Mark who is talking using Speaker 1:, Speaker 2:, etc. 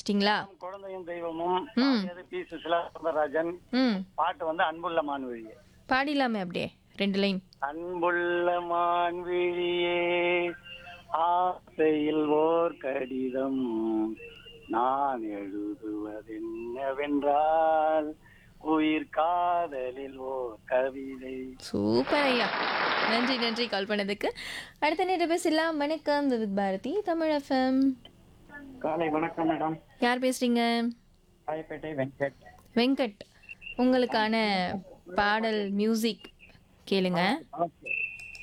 Speaker 1: கண்டுபிடிச்சிட்டிங்களா
Speaker 2: குழந்தையும் தெய்வமும்
Speaker 1: ம்.
Speaker 2: பாடியது பி சுசிலா சுந்தரராஜன்
Speaker 1: ம்
Speaker 2: பாட்டு வந்து அன்புள்ள மான்விழியே
Speaker 1: பாடிடலாமே அப்படியே ரெண்டு லைன்
Speaker 2: அன்புள்ள மான்விழியே ஆசையில் ஓர் கடிதம் நான் எழுதுவதென்னவென்றால் உயிர் காதலில் ஓர் கவிதை
Speaker 1: சூப்பர் ஐயா நன்றி நன்றி கால் பண்ணதுக்கு அடுத்த நேரம் பேசலாம் வணக்கம் வித் பாரதி தமிழ் எஃப்எம்
Speaker 2: காலை வணக்கம் மேடம்
Speaker 1: யார் பேசுறீங்க
Speaker 2: ராயப்பேட்டை வெங்கட்
Speaker 1: வெங்கட் உங்களுக்கான பாடல் மியூசிக் கேளுங்க
Speaker 2: ஓகே